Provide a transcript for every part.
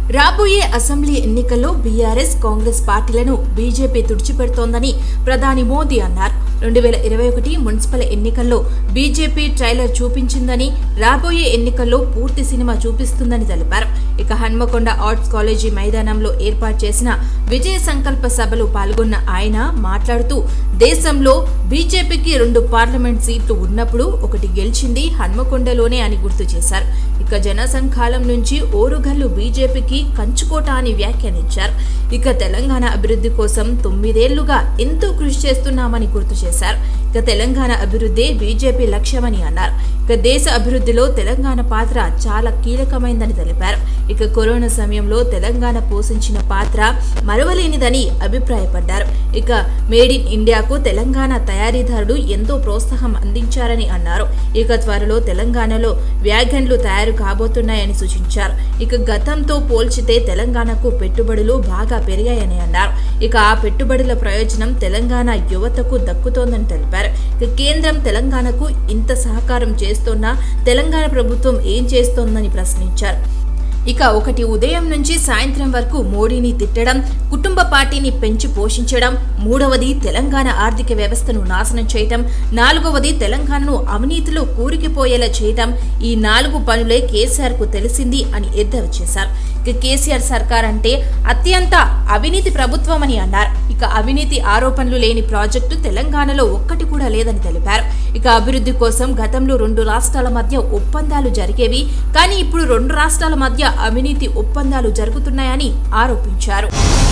రాబోయే అసెంబ్లీ ఎన్నికల్లో బీఆర్ఎస్ కాంగ్రెస్ పార్టీలను బీజేపీ తుడిచిపెడుతోందని ప్రధాని మోదీ అన్నారు రెండు వేల ఇరవై ఒకటి మున్సిపల్ ఎన్నికల్లో బీజేపీ ట్రైలర్ చూపించిందని రాబోయే ఎన్నికల్లో పూర్తి సినిమా చూపిస్తుందని తెలిపారు ఇక హన్మకొండ ఆర్ట్స్ కాలేజీ మైదానంలో ఏర్పాటు చేసిన విజయ సంకల్ప సభలో పాల్గొన్న ఆయన మాట్లాడుతూ దేశంలో బీజేపీకి రెండు పార్లమెంట్ సీట్లు ఉన్నప్పుడు ఒకటి గెలిచింది హన్మకొండలోనే అని గుర్తు చేశారు ఇక జనసంఖాలం నుంచి ఓరుగల్లు బీజేపీకి కంచుకోట అని వ్యాఖ్యానించారు ఇక తెలంగాణ అభివృద్ధి కోసం తొమ్మిదేళ్లుగా ఎంతో కృషి చేస్తున్నామని గుర్తు చేశారు ఇక తెలంగాణ అభివృద్ధి బీజేపీ లక్ష్యమని అన్నారు ఇక దేశ అభివృద్ధిలో తెలంగాణ పాత్ర చాలా కీలకమైందని తెలిపారు ఇక కరోనా సమయంలో తెలంగాణ పోషించిన పాత్ర మరవలేనిదని అభిప్రాయపడ్డారు ఇక మేడ్ ఇన్ ఇండియాకు తెలంగాణ తయారీదారుడు ఎంతో ప్రోత్సాహం అందించారని అన్నారు ఇక త్వరలో తెలంగాణలో వ్యాగన్లు తయారు కాబోతున్నాయని సూచించారు ఇక గతంతో పోల్చితే తెలంగాణకు పెట్టుబడులు బాగా పెరిగాయని అన్నారు ఇక ఆ పెట్టుబడుల ప్రయోజనం తెలంగాణ యువతకు దక్కుతోందని తెలిపారు ఇక కేంద్రం తెలంగాణకు ఇంత సహకారం చేస్తున్నా తెలంగాణ ప్రభుత్వం ఏం చేస్తోందని ప్రశ్నించారు ఇక ఒకటి ఉదయం నుంచి సాయంత్రం వరకు మోడీని తిట్టడం కుటుంబ పార్టీని పెంచి పోషించడం మూడవది తెలంగాణ ఆర్థిక వ్యవస్థను నాశనం చేయటం నాలుగవది తెలంగాణను అవినీతిలో కూరికిపోయేలా చేయటం ఈ నాలుగు పనులే కేసీఆర్ కు తెలిసింది అని ఎద్దేవా చేశారు ఇక కేసీఆర్ సర్కార్ అంటే అత్యంత అవినీతి ప్రభుత్వం అని అన్నారు ఇక అవినీతి ఆరోపణలు లేని ప్రాజెక్టు తెలంగాణలో ఒక్కటి కూడా లేదని తెలిపారు ఇక అభివృద్ధి కోసం గతంలో రెండు రాష్ట్రాల మధ్య ఒప్పందాలు జరిగేవి కానీ ఇప్పుడు రెండు రాష్ట్రాల మధ్య అవినీతి ఒప్పందాలు జరుగుతున్నాయని ఆరోపించారు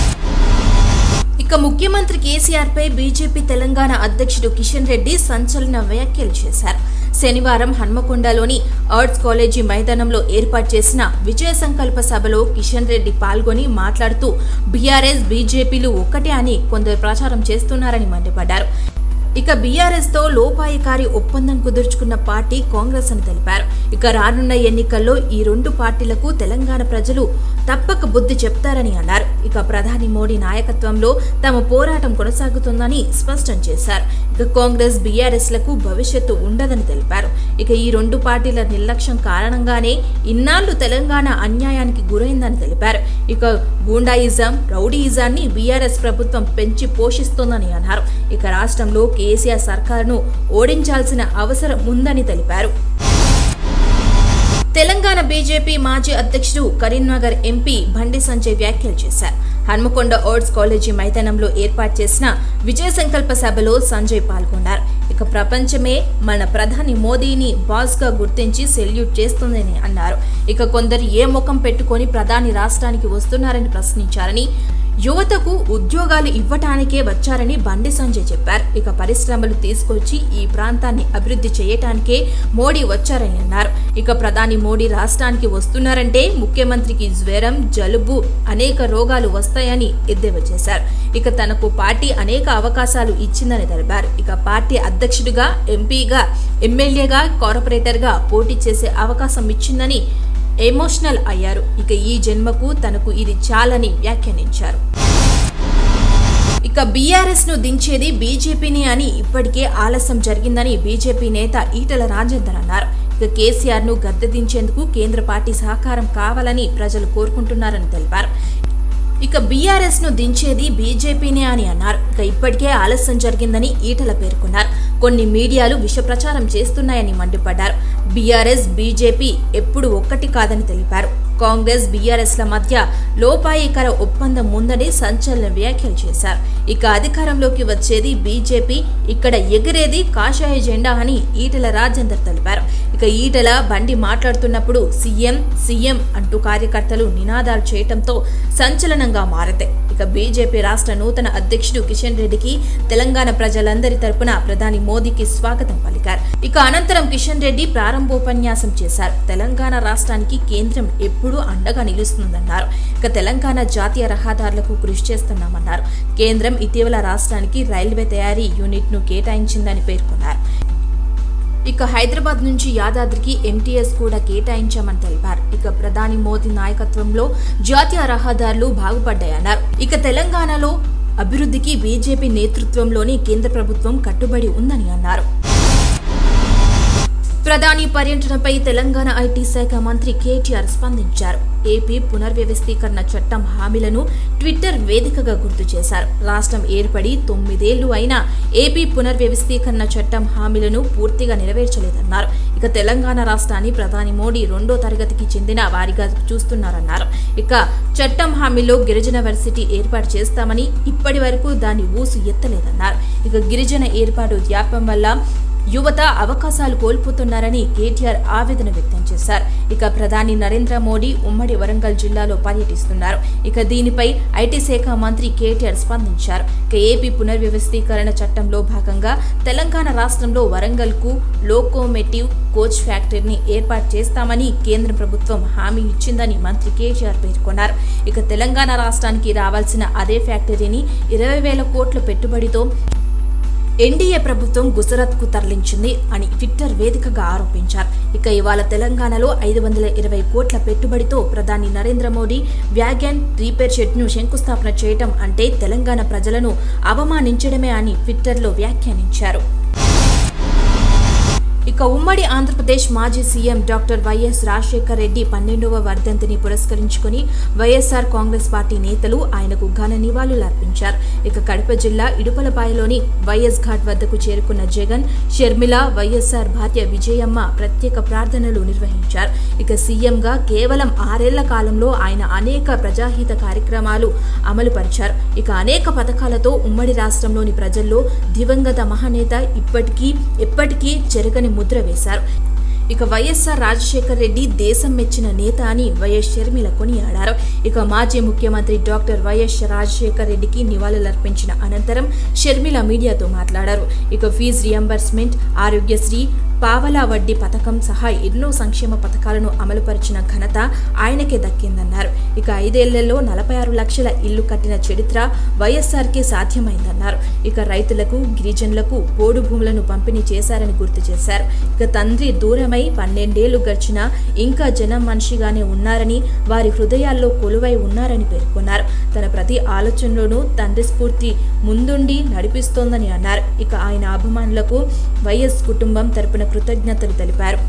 ఇక ముఖ్యమంత్రి కేసీఆర్ పై బీజేపీ తెలంగాణ అధ్యక్షుడు కిషన్ రెడ్డి సంచలన వ్యాఖ్యలు చేశారు శనివారం హన్మకొండలోని ఆర్ట్స్ కాలేజీ మైదానంలో ఏర్పాటు చేసిన విజయ సంకల్ప సభలో కిషన్ రెడ్డి పాల్గొని మాట్లాడుతూ బీఆర్ఎస్ బీజేపీలు ఒక్కటే అని కొందరు ప్రచారం చేస్తున్నారని మండిపడ్డారు ఇక బీఆర్ఎస్ తో లోపాయకారి ఒప్పందం కుదుర్చుకున్న పార్టీ కాంగ్రెస్ అని తెలిపారు ఇక రానున్న ఎన్నికల్లో ఈ రెండు పార్టీలకు తెలంగాణ ప్రజలు తప్పక బుద్ధి చెప్తారని అన్నారు ఇక ప్రధాని మోడీ నాయకత్వంలో తమ పోరాటం కొనసాగుతుందని స్పష్టం చేశారు ఇక కాంగ్రెస్ బీఆర్ఎస్ లకు భవిష్యత్తు ఉండదని తెలిపారు ఇక ఈ రెండు పార్టీల నిర్లక్ష్యం కారణంగానే ఇన్నాళ్లు తెలంగాణ అన్యాయానికి గురైందని తెలిపారు ఇక గూండాయిజం రౌడీయిజాన్ని బీఆర్ఎస్ ప్రభుత్వం పెంచి పోషిస్తోందని అన్నారు ఇక రాష్ట్రంలో కేసీఆర్ సర్కారును ఓడించాల్సిన అవసరం ఉందని తెలిపారు తెలంగాణ బీజేపీ మాజీ అధ్యక్షుడు కరీంనగర్ ఎంపీ బండి సంజయ్ వ్యాఖ్యలు చేశారు హన్మకొండ ఆర్ట్స్ కాలేజీ మైదానంలో ఏర్పాటు చేసిన విజయ సంకల్ప సభలో సంజయ్ పాల్గొన్నారు ఇక ప్రపంచమే మన ప్రధాని మోదీని బాస్ గా గుర్తించి సెల్యూట్ చేస్తుందని అన్నారు ఇక కొందరు ఏ ముఖం పెట్టుకొని ప్రధాని రాష్ట్రానికి వస్తున్నారని ప్రశ్నించారని యువతకు ఉద్యోగాలు ఇవ్వటానికే వచ్చారని బండి సంజయ్ చెప్పారు ఇక పరిశ్రమలు తీసుకొచ్చి ఈ ప్రాంతాన్ని అభివృద్ధి చేయటానికే మోడీ వచ్చారని అన్నారు ఇక ప్రధాని మోడీ రాష్ట్రానికి వస్తున్నారంటే ముఖ్యమంత్రికి జ్వరం జలుబు అనేక రోగాలు వస్తాయని ఎద్దేవా చేశారు ఇక తనకు పార్టీ అనేక అవకాశాలు ఇచ్చిందని తెలిపారు ఇక పార్టీ అధ్యక్షుడిగా ఎంపీగా ఎమ్మెల్యేగా కార్పొరేటర్గా పోటీ చేసే అవకాశం ఇచ్చిందని ఎమోషనల్ అయ్యారు ఇక ఈ జన్మకు తనకు ఇది చాలని వ్యాఖ్యానించారు ఇక బీఆర్ఎస్ ను దించేది బీజేపీని అని ఇప్పటికే ఆలస్యం జరిగిందని బీజేపీ నేత ఈటల రాజేందర్ అన్నారు ఇక కేసీఆర్ ను గద్దె దించేందుకు కేంద్ర పార్టీ సహకారం కావాలని ప్రజలు కోరుకుంటున్నారని తెలిపారు ఇక బీఆర్ఎస్ ను దించేది బీజేపీనే అని అన్నారు ఇక ఇప్పటికే ఆలస్యం జరిగిందని ఈటల పేర్కొన్నారు కొన్ని మీడియాలు విష ప్రచారం చేస్తున్నాయని మండిపడ్డారు బీఆర్ఎస్ బీజేపీ ఎప్పుడు ఒక్కటి కాదని తెలిపారు కాంగ్రెస్ బీఆర్ఎస్ ల మధ్య లోపాయికర ఒప్పందం ఉందని సంచలన వ్యాఖ్యలు చేశారు ఇక అధికారంలోకి వచ్చేది బీజేపీ ఇక్కడ ఎగిరేది కాషాయ జెండా అని ఈటల రాజేందర్ తెలిపారు ఇక ఈటల బండి మాట్లాడుతున్నప్పుడు సీఎం సీఎం అంటూ కార్యకర్తలు నినాదాలు చేయటంతో సంచలనంగా మారతాయి ఇక బీజేపీ రాష్ట్ర నూతన అధ్యక్షుడు కిషన్ రెడ్డికి తెలంగాణ ప్రజలందరి తరపున ప్రధాని మోదీకి స్వాగతం పలికారు ఇక అనంతరం కిషన్ రెడ్డి ప్రారంభోపన్యాసం చేశారు తెలంగాణ రాష్ట్రానికి కేంద్రం ఎప్పుడూ అండగా నిలుస్తుందన్నారు ఇక తెలంగాణ జాతీయ రహదారులకు కృషి చేస్తున్నామన్నారు కేంద్రం ఇటీవల రాష్ట్రానికి రైల్వే తయారీ యూనిట్ ను కేటాయించిందని పేర్కొన్నారు ఇక హైదరాబాద్ నుంచి యాదాద్రికి ఎంటీఎస్ కూడా కేటాయించామని తెలిపారు ఇక ప్రధాని మోదీ నాయకత్వంలో జాతీయ రహదారులు బాగుపడ్డాయన్నారు ఇక తెలంగాణలో అభివృద్ధికి బీజేపీ నేతృత్వంలోని కేంద్ర ప్రభుత్వం కట్టుబడి ఉందని అన్నారు ప్రధాని పర్యటనపై తెలంగాణ ఐటీ శాఖ మంత్రి కేటీఆర్ స్పందించారు ఏపీ పునర్వ్యవస్థీకరణ చట్టం హామీలను ట్విట్టర్ వేదికగా గుర్తు చేశారు రాష్ట్రం ఏర్పడి తొమ్మిదేళ్లు అయినా ఏపీ పునర్వ్యవస్థీకరణ చట్టం హామీలను పూర్తిగా నెరవేర్చలేదన్నారు ఇక తెలంగాణ రాష్ట్రాన్ని ప్రధాని మోడీ రెండో తరగతికి చెందిన వారిగా చూస్తున్నారన్నారు ఇక చట్టం హామీలో గిరిజన వర్సిటీ ఏర్పాటు చేస్తామని ఇప్పటి వరకు దాన్ని ఊసు ఎత్తలేదన్నారు ఇక గిరిజన ఏర్పాటు వ్యాపం వల్ల యువత అవకాశాలు కోల్పోతున్నారని కేటీఆర్ ఆవేదన వ్యక్తం చేశారు ఇక ప్రధాని నరేంద్ర మోడీ ఉమ్మడి వరంగల్ జిల్లాలో పర్యటిస్తున్నారు ఇక దీనిపై ఐటీ శాఖ మంత్రి కేటీఆర్ స్పందించారు ఇక ఏపీ పునర్వ్యవస్థీకరణ చట్టంలో భాగంగా తెలంగాణ రాష్ట్రంలో వరంగల్ కు లోకోమేటివ్ కోచ్ ఫ్యాక్టరీని ఏర్పాటు చేస్తామని కేంద్ర ప్రభుత్వం హామీ ఇచ్చిందని మంత్రి కేటీఆర్ పేర్కొన్నారు ఇక తెలంగాణ రాష్ట్రానికి రావాల్సిన అదే ఫ్యాక్టరీని ఇరవై వేల కోట్ల పెట్టుబడితో ఎన్డీఏ ప్రభుత్వం గుజరాత్ కు తరలించింది అని ట్విట్టర్ వేదికగా ఆరోపించారు ఇక ఇవాళ తెలంగాణలో ఐదు వందల ఇరవై కోట్ల పెట్టుబడితో ప్రధాని Narendra Modi wagon repair shed ను శంకుస్థాపన చేయటం అంటే తెలంగాణ ప్రజలను అవమానించడమే అని ట్విట్టర్లో వ్యాఖ్యానించారు ఇక ఉమ్మడి ఆంధ్రప్రదేశ్ మాజీ CM doctor YS Rajasekhara Reddy పన్నెండవ వర్ధంతిని పురస్కరించుకుని వైఎస్ఆర్ కాంగ్రెస్ పార్టీ నేతలు ఆయనకు ఘన నివాళులు అర్పించారు ఇక కడప జిల్లా ఇడుపలపాయలోని వైఎస్ ఘాట్ వద్దకు చేరుకున్న జగన్ షర్మిల వైఎస్ఆర్ భార్య విజయమ్మ ప్రత్యేక ప్రార్థనలు నిర్వహించారు ఇక సీఎంగా కేవలం ఆరేళ్ల కాలంలో ఆయన అనేక ప్రజాహిత కార్యక్రమాలు అమలు పరిచారు ఇక అనేక పథకాలతో ఉమ్మడి రాష్ట్రంలోని ప్రజల్లో దివంగత మహానేత ఇప్పటికీ ఎప్పటికీ చెరగని ముద్ర వేశారు ఇక వైఎస్ఆర్ రాజశేఖర రెడ్డి దేశం మెచ్చిన నేత అని వైఎస్ షర్మిల కొనియాడారు ఇక మాజీ ముఖ్యమంత్రి డాక్టర్ వైఎస్ రాజశేఖర రెడ్డికి నివాళులర్పించిన అనంతరం షర్మిల మీడియాతో మాట్లాడారు ఇక ఫీజు రియంబర్స్మెంట్ ఆరోగ్యశ్రీ పావలా వడ్డీ పథకం సహా ఎన్నో సంక్షేమ పథకాలను అమలుపరిచిన ఘనత ఆయనకే దక్కిందన్నారు ఇక ఐదేళ్లలో నలభై ఆరు లక్షల ఇల్లు కట్టిన చరిత్ర వైఎస్ఆర్కే సాధ్యమైందన్నారు ఇక రైతులకు గిరిజనులకు పోడు భూములను పంపిణీ చేశారని గుర్తు చేశారు ఇక తండ్రి దూరమై పన్నెండేళ్లు గడిచినా ఇంకా జనం మనిషిగానే ఉన్నారని వారి హృదయాల్లో కొలువై ఉన్నారని పేర్కొన్నారు తన ప్రతి ఆలోచనలోనూ తండ్రి స్ఫూర్తి ముందుండి నడిపిస్తోందని అన్నారు ఇక ఆయన అభిమానులకు వైఎస్ కుటుంబం తరపున కృతజ్ఞతలు తెలిపారు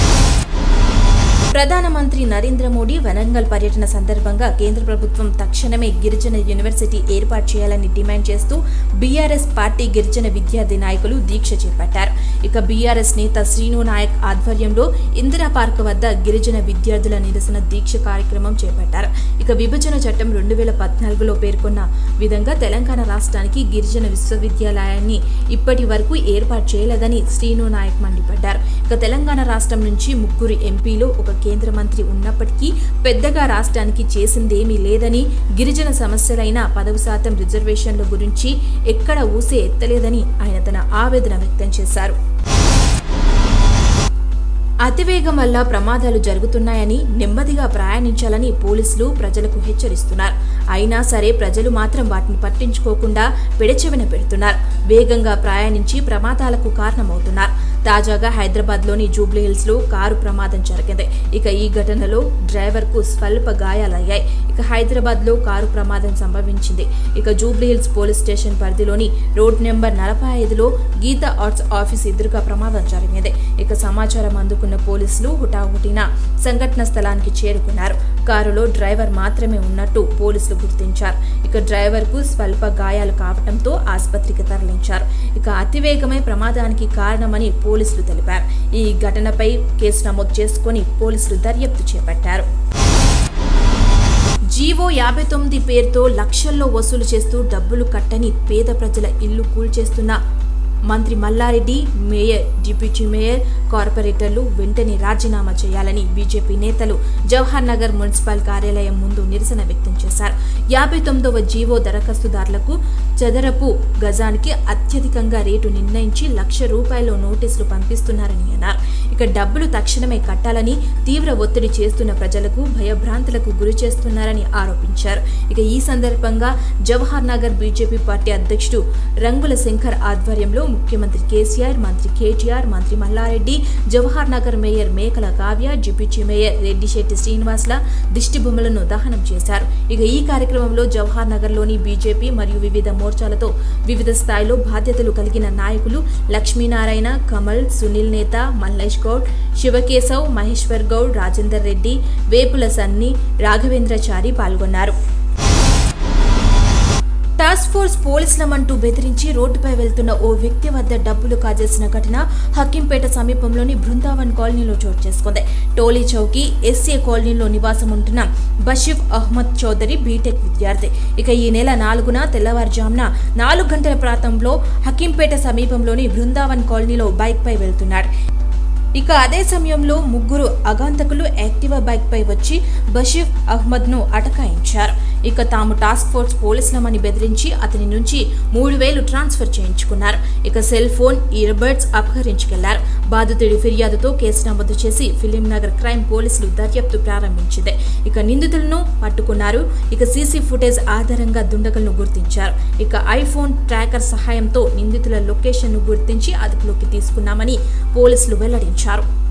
ప్రధానమంత్రి నరేంద్ర మోడీ వరంగల్ పర్యటన సందర్భంగా కేంద్ర ప్రభుత్వం తక్షణమే గిరిజన యూనివర్సిటీ ఏర్పాటు చేయాలని డిమాండ్ చేస్తూ బీఆర్ఎస్ పార్టీ గిరిజన విద్యార్థి నాయకులు దీక్ష చేపట్టారు ఇక బీఆర్ఎస్ నేత శ్రీను నాయక్ ఆధ్వర్యంలో ఇందిరా పార్క్ వద్ద గిరిజన విద్యార్థుల నిరసన దీక్ష కార్యక్రమం చేపట్టారు ఇక విభజన చట్టం రెండు వేల పద్నాలుగులో పేర్కొన్న విధంగా తెలంగాణ రాష్ట్రానికి గిరిజన విశ్వవిద్యాలయాన్ని ఇప్పటి వరకు ఏర్పాటు చేయలేదని శ్రీను నాయక్ మండిపడ్డారు ఇక తెలంగాణ రాష్ట్రం నుంచి ముగ్గురు ఎంపీలు ఒక కేంద్ర మంత్రి ఉన్నప్పటికీ పెద్దగా రాష్ట్రానికి చేసిందేమీ లేదని గిరిజన సమస్యలైన పదవి శాతం రిజర్వేషన్ల గురించి ఎక్కడ ఊసే ఎత్తలేదని ఆయన తన ఆవేదన వ్యక్తం చేశారు అతివేగం వల్ల ప్రమాదాలు జరుగుతున్నాయని నెమ్మదిగా ప్రయాణించాలని పోలీసులు ప్రజలకు హెచ్చరిస్తున్నారు అయినా సరే ప్రజలు మాత్రం వాటిని పట్టించుకోకుండా పెడచెవిన పెడుతున్నారు వేగంగా ప్రయాణించి ప్రమాదాలకు కారణమవుతున్నారు తాజాగా హైదరాబాద్లోని జూబ్లీహిల్స్లో కారు ప్రమాదం జరిగింది ఇక ఈ ఘటనలో డ్రైవర్కు స్వల్ప గాయాలయ్యాయి ఇక హైదరాబాద్లో కారు ప్రమాదం సంభవించింది ఇక జూబ్లీహిల్స్ పోలీస్ స్టేషన్ పరిధిలోని రోడ్ నెంబర్ నలభై ఐదులో గీత ఆర్ట్స్ ఆఫీస్ ఎదురుగా ప్రమాదం జరిగింది ఇక సమాచారం అందుకున్న పోలీసులు హుటాహుటిన సంఘటన స్థలానికి చేరుకున్నారు కారులో డ్రైవర్ మాత్రమే ఉన్నట్టు పోలీసులు గుర్తించారు ఇక డ్రైవర్కు స్వల్ప గాయాలు కావడంతో ఆసుపత్రికి తరలించారు ఇక అతివేగమే ప్రమాదానికి కారణమని పోలీసులు తెలిపారు ఈ ఘటనపై కేసు నమోదు చేసుకుని పోలీసులు దర్యాప్తు చేపట్టారు జీవో యాభై తొమ్మిది పేరుతో లక్షల్లో వసూలు చేస్తూ డబ్బులు కట్టని పేద ప్రజల ఇల్లు కూల్చేస్తున్న మంత్రి మల్లారెడ్డి మేయర్ డిప్యూటీ మేయర్ కార్పొరేటర్లు వెంటనే రాజీనామా చేయాలని బీజేపీ నేతలు జవహర్ నగర్ మున్సిపల్ కార్యాలయం ముందు నిరసన వ్యక్తం చేశారు యాభై తొమ్మిదవ జీవో దరఖాస్తుదారులకు చదరపు గజానికి అత్యధికంగా రేటు నిర్ణయించి లక్ష రూపాయల నోటీసులు పంపిస్తున్నారని అన్నారు ఇక డబ్బులు తక్షణమే కట్టాలని తీవ్ర ఒత్తిడి చేస్తున్న ప్రజలకు భయభ్రాంతులకు గురి చేస్తున్నారని ఆరోపించారు ఇక ఈ సందర్భంగా జవహర్ నగర్ బీజేపీ పార్టీ అధ్యక్షుడు రంగుల శంకర్ ఆధ్వర్యంలో ముఖ్యమంత్రి కేసీఆర్ మంత్రి కేటీఆర్ మంత్రి Mallareddy Jawahar Nagar mayor Mekala Kavya deputy mayor Reddishetty శ్రీనివాస్ల దిష్టి బొమ్మలను దహనం చేశారు ఇక ఈ కార్యక్రమంలో జవహర్ నగర్లోని బీజేపీ మరియు వివిధ మోర్చాలతో వివిధ స్థాయిలో బాధ్యతలు కలిగిన నాయకులు లక్ష్మీనారాయణ కమల్ సునీల్ నేత మల్లేష్ రమేష్ గౌడ్ శివకేశవ్ మహేశ్వర్ గౌడ్ రాజేందర్ రెడ్డి వేపుల సన్ని రాఘవేంద్రచారి పాల్గొన్నారు టాస్క్ ఫోర్స్ పోలీసులమంటూ బెదిరించి రోడ్డుపై వెళ్తున్న ఓ వ్యక్తి వద్ద డబ్బులు కాజేసిన ఘటన హక్కింపేట సమీపంలోని బృందావన్ కాలనీలో చోటు చేసుకుంది టోలీ చౌకీ ఎస్ఏ కాలనీలో నివాసం ఉంటున్న బషీఫ్ అహ్మద్ చౌదరి బీటెక్ విద్యార్థి ఇక ఈ నెల నాలుగున తెల్లవారుజామున నాలుగు గంటల ప్రాంతంలో హక్కింపేట సమీపంలోని బృందావన్ కాలనీలో బైక్పై వెళ్తున్నాడు ఇక అదే సమయంలో ముగ్గురు అగాంతకులు యాక్టివా బైక్పై వచ్చి బషీఫ్ అహ్మద్ను అటకాయించారు ఇక తాము టాస్క్ ఫోర్స్ పోలీసులమని బెదిరించి అతని నుంచి మూడు వేలు ట్రాన్స్ఫర్ చేయించుకున్నారు ఇక సెల్ ఫోన్ ఇయర్బడ్స్ అపహరించుకెళ్లారు బాధితుడి ఫిర్యాదుతో కేసు నమోదు చేసి ఫిలిం నగర్ క్రైమ్ పోలీసులు దర్యాప్తు ప్రారంభించింది ఇక నిందితులను పట్టుకున్నారు ఇక సీసీ ఫుటేజ్ ఆధారంగా దుండగులను గుర్తించారు ఇక ఐఫోన్ ట్రాకర్ సహాయంతో నిందితుల లొకేషన్ను గుర్తించి అదుపులోకి తీసుకున్నామని పోలీసులు వెల్లడించారు